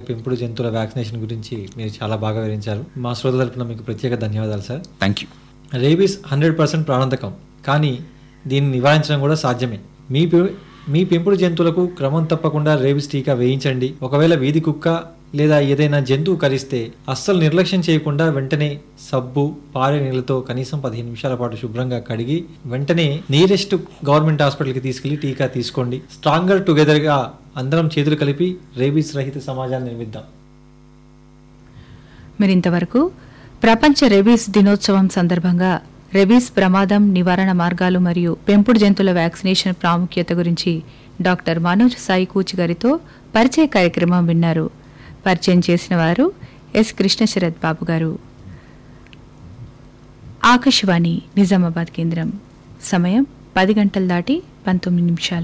పెంపుడు జంతువుల వ్యాక్సినేషన్ గురించి మీరు చాలా బాగా వివరించారు మా శ్రోతల తరపున మీకు ప్రత్యేక ధన్యవాదాలు sir thank you rabies hundred percent ప్రాణాంతకం కానీ దీన్ని నివారించడం కూడా సాధ్యమే మీ పె- మీ పెంపుడు జంతువులకు క్రమం తప్పకుండా రేబీస్ టీకా వేయించండి ఒకవేళ వీధి కుక్క లేదా ఏదైనా జంతువు కరిస్తే అస్సలు నిర్లక్ష్యం చేయకుండా వెంటనే సబ్బు పారే నీళ్ళతో కనీసం పదిహేను నిమిషాల పాటు శుభ్రంగా కడిగి వెంటనే నియరెస్ట్ గవర్నమెంట్ హాస్పిటల్కి తీసుకెళ్లి టీకా తీసుకోండి స్ట్రాంగర్ టుగెదర్గా అందరం చేతులు కలిపి రేబీస్ రహిత సమాజాన్ని నిర్మిద్దాం మరింతవరకు ప్రపంచ రెబీస్ దినోత్సవం సందర్భంగా రెబీస్ ప్రమాదం నివారణ మార్గాలు మరియు పెంపుడు జంతువుల వ్యాక్సినేషన్ ప్రాముఖ్యత గురించి డాక్టర్ మనోజ్ సాయి కూచి గారితో పరిచయ కార్యక్రమం విన్నారు పరిచయం చేసిన వారు ఎస్ కృష్ణశరత్ బాబు గారు ఆకాశవాణి నిజామాబాద్ కేంద్రం సమయం పది గంటలు దాటి పంతొమ్మిది నిమిషాలు